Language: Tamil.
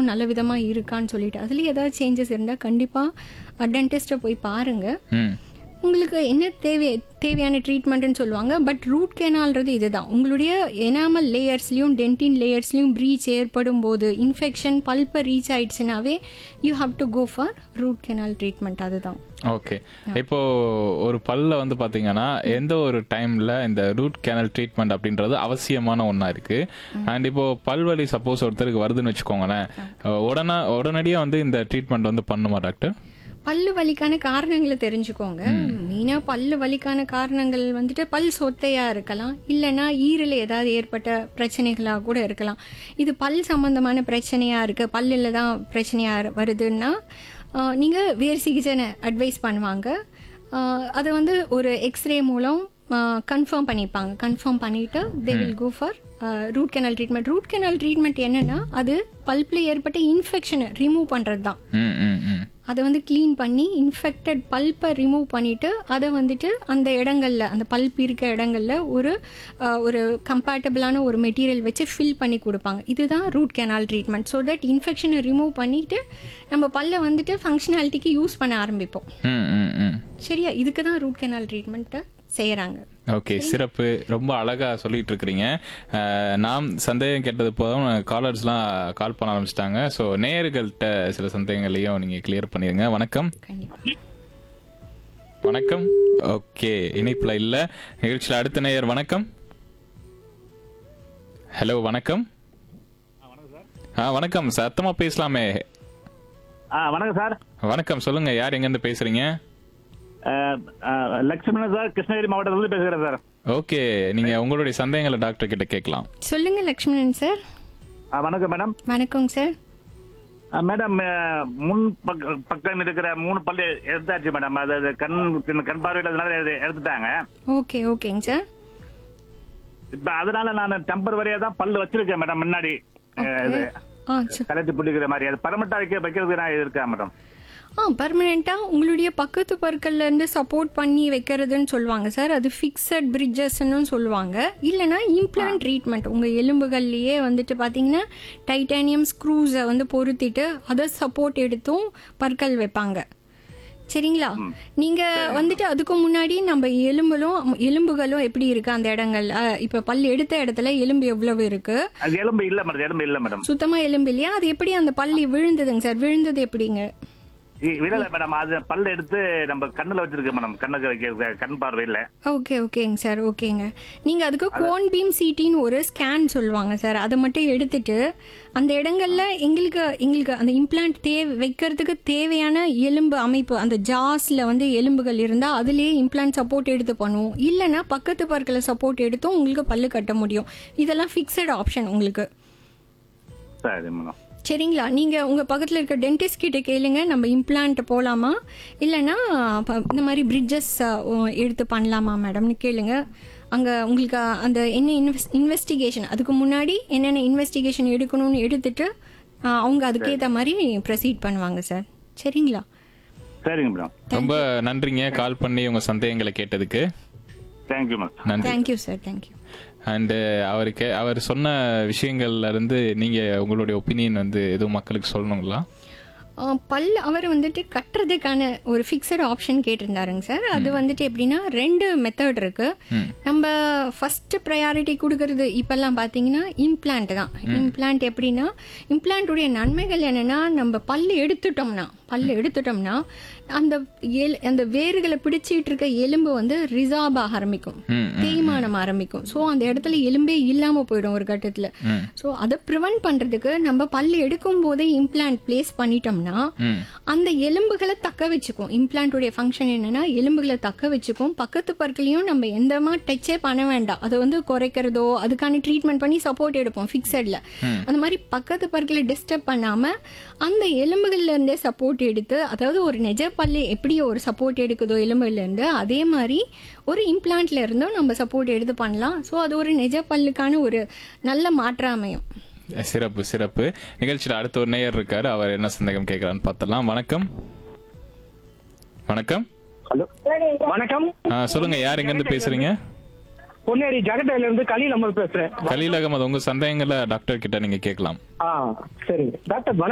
பல்லும் நல்ல விதமாக இருக்கான்னு சொல்லிட்டு அதுலேயும் ஏதாவது சேஞ்சஸ் இருந்தால் கண்டிப்பாக டென்டிஸ்ட்டை போய் பாருங்கள் ம் உங்களுக்கு என்ன தேவை தேவையான ட்ரீட்மெண்ட்னு சொல்லுவாங்க பட் ரூட் கேனால்ன்றது இதுதான் உங்களுடைய எனாமல் லேயர்ஸ்லையும் டென்டின் லேயர்ஸ்லையும் ப்ரீச் ஏற்படும் போது இன்ஃபெக்ஷன் பல்பை ரீச் ஆயிடுச்சுனாவே you have to go for root canal treatment அதுதான் ஓகே இப்போ ஒரு பல்ல வந்து பாத்தீங்கன்னா எந்த ஒரு டைம்ல இந்த ரூட் கேனல் ட்ரீட்மெண்ட் அப்படின்றது அவசியமான ஒண்ணா இருக்கு அண்ட் இப்போ பல்வலி சப்போஸ் ஒருத்தருக்கு வருதுன்னு வச்சுக்கோங்களேன் உடனே உடனடியா வந்து இந்த ட்ரீட்மெண்ட் வந்து பண்ணுமா டாக்டர் பல்லு வலிக்கான காரணங்களை தெரிஞ்சுக்கோங்க மெயினாக பல்லு வலிக்கான காரணங்கள் வந்துட்டு பல் சொத்தையாக இருக்கலாம் இல்லைன்னா ஈரல் ஏதாவது ஏற்பட்ட பிரச்சனைகளாக கூட இருக்கலாம் இது பல் சம்பந்தமான பிரச்சனையாக இருக்குது பல்லில் தான் பிரச்சனையாக வருதுன்னா நீங்கள் வேறு சிகிச்சை அட்வைஸ் பண்ணுவாங்க ஆஹ் அதை வந்து ஒரு எக்ஸ்ரே மூலம் கன்ஃபார்ம் பண்ணிப்பாங்க கன்ஃபார்ம் பண்ணிட்டு they will go for root canal treatment root canal treatment என்னன்னா அது பல்ப்ல ஏற்பட்ட இன்ஃபெக்ஷனை ரிமூவ் பண்ணுறது தான் ம் ம் ம் அதை வந்து க்ளீன் பண்ணி இன்ஃபெக்டட் பல்ப்பை ரிமூவ் பண்ணிட்டு அதை வந்துட்டு அந்த இடங்கள்ல அந்த பல்ப் இருக்க இடங்கள்ல ஒரு அஹ், ஒரு கம்பேட்டபிளான ஒரு மெட்டீரியல் வச்சு ஃபில் பண்ணி கொடுப்பாங்க இதுதான் root canal treatment so that இன்ஃபெக்ஷனை ரிமூவ் பண்ணிட்டு நம்ம பல்லை வந்துட்டு ஃபங்க்ஷனாலிட்டிக்கு யூஸ் பண்ண ஆரம்பிப்போம் ம் ம் ம் சரியா இதுக்கு தான் ரூட் கெனால் ட்ரீட்மெண்ட்டை செய்கிறாங்க ஓகே சிறப்பு ரொம்ப அழகா சொல்லிட்டு இருக்கிறீங்க அஹ், நாம் சந்தேகம் கேட்டது போதும் காலர்ஸ்லாம் கால் பண்ண ஆரம்பிச்சிட்டாங்க ஸோ நேயர்கள்ட்ட சில சந்தேகங்களையும் நீங்க கிளியர் பண்ணிருங்க வணக்கம் கண்டிப்பாக வணக்கம் ஓகே இணைப்புல இல்ல நிகழ்ச்சியில் அடுத்த நேயர் வணக்கம் ஹலோ வணக்கம் ஆ வணக்கம் சத்தமா பேசலாமே ஆ வணக்கம் சார் வணக்கம் சொல்லுங்க யார் எங்க இருந்து பேசுறீங்க அஹ், அஹ், லட்சுமணன் சார் கிருஷ்ணகிரி மாவட்டத்திலிருந்து பேசுகிறேன் சார் ஓகே நீங்க உங்களுடைய சந்தேகங்களை டாக்டர் கிட்ட கேட்கலாம் சொல்லுங்க லக்ஷ்மணன் சார் ஆ, வணக்கம் மேடம் வணக்கங்க சார் ஆ, மேடம் அஹ், முன் பக்க- பக்கம் இருக்கிற மூணு பல்லு எடுத்தாச்சு மேடம் அது அது கண் கண் கண் பார்வையில்லாதனால எடு- எடுத்துட்டாங்க ஓகே ஓகேங்க சார் இப்ப அதனால நான் டெம்பரவரியா தான் பல்லு வச்சிருக்கேன் மேடம் முன்னாடி அஹ், இது ஆ சரி கலத்தி பிடிக்கிற மாதிரி அது பர்மனண்டா வைக்க வைக்கிறதுக்கு நான் இருக்கேன் மேடம் ஆ பர்மனெண்ட்டாக உங்களுடைய பக்கத்து பற்கள்ல இருந்து சப்போர்ட் பண்ணி வைக்கிறதுன்னு சொல்லுவாங்க சார் அது ஃபிக்ஸட் பிரிட்ஜஸ்ன்னு சொல்லுவாங்க இல்லைனா இம்ப்ளான்ட் ட்ரீட்மெண்ட் உங்கள் எலும்புகள்லேயே வந்துட்டு பார்த்தீங்கன்னா டைட்டானியம் ஸ்க்ரூஸை வந்து பொருத்திட்டு அதை சப்போர்ட் எடுத்தும் பற்கள் வைப்பாங்க சரிங்களா நீங்க வந்துட்டு அதுக்கு முன்னாடி நம்ம எலும்புகளும் எலும்புகளும் எப்படி இருக்கு அந்த இடங்கள் அஹ், இப்ப பல் எடுத்த இடத்துல எலும்பு எவ்வளவு இருக்கு அது எலும்பு இல்ல மேடம் எலும்பு இல்ல மேடம் சுத்தமா எலும்பு இல்லையா அது எப்படி அந்த பள்ளி விழுந்ததுங்க சார் விழுந்தது எப்படிங்க இ- விடல மேடம் அது பல்லு எடுத்து நம்ம கண்ணுல வச்சிருக்கேன் மேடம் கண்ணுக்கு வைக்க கண் பார்வை இல்ல ஓகே ஓகேங்க சார் ஓகேங்க நீங்கள் அதுக்கு கோன் பீம் சிட்டின்னு ஒரு ஸ்கேன் சொல்லுவாங்க சார் அதை மட்டும் எடுத்துட்டு அந்த இடங்கள்ல எங்களுக்கு எங்களுக்கு அந்த இம்ப்ளான்ட் தேவை வைக்கிறதுக்கு தேவையான எலும்பு அமைப்பு அந்த ஜாஸில் வந்து எலும்புகள் இருந்தால் அதுலேயே இம்ப்ளான்ட் சப்போர்ட் எடுத்து பண்ணுவோம் இல்லைன்னா பக்கத்து பற்களை சப்போர்ட் எடுத்தும் உங்களுக்கு பல்லு கட்ட முடியும் இதெல்லாம் ஃபிக்ஸட் ஆப்ஷன் உங்களுக்கு சரி மேடம் சரிங்களா நீங்கள் உங்கள் பக்கத்தில் இருக்க டென்டிஸ்ட் கிட்ட கேளுங்க நம்ம இம்ப்ளான்ட் போகலாமா இல்லைன்னா ப- இந்த மாதிரி பிரிட்ஜஸ் எடுத்து பண்ணலாமா மேடம்னு கேளுங்க அங்கே உங்களுக்கு அந்த என்ன இன்வெஸ் இன்வெஸ்டிகேஷன் அதுக்கு முன்னாடி என்னென்ன இன்வெஸ்டிகேஷன் எடுக்கணும்னு எடுத்துட்டு ஆ, அவங்க அதுக்கேற்ற மாதிரி ப்ரொசீட் பண்ணுவாங்க சார் சரிங்களா சரிங்க மேடம் ரொம்ப நன்றிங்க கால் பண்ணி உங்க சந்தேகங்களை கேட்டதுக்கு தேங்க்யூ மேடம் நன்றி தேங்க்யூ சார் தேங்க்யூ அண்டு அவருக்கு அவர் சொன்ன விஷயங்கள்ல இருந்து நீங்க உங்களுடைய ஒப்பீனியன் வந்து எதுவும் மக்களுக்கு சொல்லணுங்களா ஆ, பல் அவர் வந்துட்டு கட்டுறதுக்கான ஒரு ஃபிக்ஸட் ஆப்ஷன் கேட்டிருந்தாருங்க சார் அது வந்துட்டு எப்படின்னா ரெண்டு மெத்தட் இருக்கு நம்ம ஃபர்ஸ்ட் ப்ரையாரிட்டி கொடுக்கறது இப்பெல்லாம் பார்த்தீங்கன்னா இம்ப்ளான்ட் தான் இம்ப்ளான்ட் எப்படின்னா இம்ப்ளான்ட்டுடைய நன்மைகள் என்னன்னா நம்ம பல்லு எடுத்துட்டோம்னா பல்லு எடுத்துட்டோம்னா அந்த எல் அந்த வேர்களை பிடிச்சிட்டு இருக்க எலும்பு வந்து ரிசார்ப் ஆக ஆரம்பிக்கும் ம், தேய்மானம் ஆரம்பிக்கும் ஸோ அந்த இடத்துல எலும்பே இல்லாம போயிடும் ஒரு கட்டத்துல ஸோ அதை ப்ரிவென்ட் பண்றதுக்கு நம்ம பல்லு எடுக்கும் போதே இம்ப்ளான்ட் பிளேஸ் பண்ணிட்டோம்னா ம் அந்த எலும்புகளை தக்க வச்சுக்கும் இம்ப்ளான்ட்டுடைய ஃபங்க்ஷன் என்னன்னா எலும்புகளை தக்க வச்சுக்கும் பக்கத்து பற்களையும் நம்ம எந்தமா டச்சே பண்ண வேண்டாம் அதை வந்து குறைக்கிறதோ அதுக்கான ட்ரீட்மெண்ட் பண்ணி சப்போர்ட் எடுப்போம் ஃபிக்ஸட்ல அந்த மாதிரி பக்கத்து பற்களை டிஸ்டர்ப் பண்ணாம அந்த எலும்புகள்ல இருந்தே சப்போர்ட் எடுத்து அதாவது ஒரு நெஜ பல்லு எப்படி ஒரு சப்போர்ட் எடுக்குதோ எலும்புல இருந்து அதே மாதிரி ஒரு இம்ப்ளான்ட்ல இருந்தும் நம்ம சப்போர்ட் எடுத்து பண்ணலாம் ஸோ அது ஒரு நெஜ பல்லுக்கான ஒரு நல்ல மாற்றம் அமையும் சிறப்பு சிறப்பு நிகழ்ச்சியில் அடுத்த ஒரு நேயர் இருக்காரு அவர் என்ன சந்தேகம் கேட்கறான்னு பார்த்தலாம் வணக்கம் வணக்கம் ஹலோ வணக்கம் ஆ, சொல்லுங்க யார் எங்க இருந்து பேசுறீங்க பொன்னேரி ஜெகட்டையில இருந்து கலீல் அமர் பேசுறேன் கலீல் அகமது உங்க சந்தேகங்களை டாக்டர் கிட்ட நீங்க கேட்கலாம் ஆ சரிங்க டாக்டர் வணக்கம்